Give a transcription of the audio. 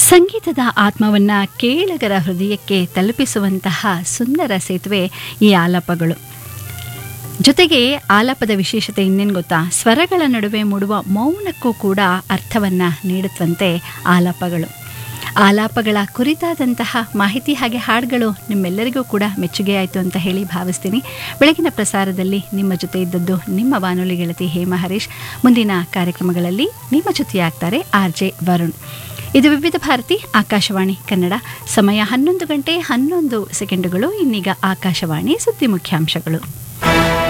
ಸಂಗೀತದ ಆತ್ಮವನ್ನ ಕೇಳಗರ ಹೃದಯಕ್ಕೆ ತಲುಪಿಸುವಂತಹ ಸುಂದರ ಸೇತುವೆ ಈ ಆಲಾಪಗಳು ಜೊತೆಗೆ ಆಲಾಪದ ವಿಶೇಷತೆ ಇನ್ನೇನು ಗೊತ್ತಾ ಸ್ವರಗಳ ನಡುವೆ ಮೂಡುವ ಮೌನಕ್ಕೂ ಕೂಡ ಅರ್ಥವನ್ನ ನೀಡುತ್ತಂತೆ ಆಲಾಪಗಳು ಆಲಾಪಗಳ ಕುರಿತಾದಂತಹ ಮಾಹಿತಿ ಹಾಗೆ ಹಾಡುಗಳು ನಿಮ್ಮೆಲ್ಲರಿಗೂ ಕೂಡ ಮೆಚ್ಚುಗೆ ಆಯಿತು ಅಂತ ಹೇಳಿ ಭಾವಿಸ್ತೀನಿ ಬೆಳಗಿನ ಪ್ರಸಾರದಲ್ಲಿ ನಿಮ್ಮ ಜೊತೆ ಇದ್ದದ್ದು ನಿಮ್ಮ ಬಾನುಲಿ ಗೆಳತಿ ಹೇಮಾ ಹರೀಶ್ ಮುಂದಿನ ಕಾರ್ಯಕ್ರಮಗಳಲ್ಲಿ ನಿಮ್ಮ ಜೊತೆಯಾಗ್ತಾರೆ ಆರ್ ಜೆ ವರುಣ್ ಇದು ವಿವಿಧ ಭಾರತಿ ಆಕಾಶವಾಣಿ ಕನ್ನಡ ಸಮಯ ಹನ್ನೊಂದು ಗಂಟೆ ಹನ್ನೊಂದು ಸೆಕೆಂಡುಗಳು ಇನ್ನೀಗ ಆಕಾಶವಾಣಿ ಸುದ್ದಿ ಮುಖ್ಯಾಂಶಗಳು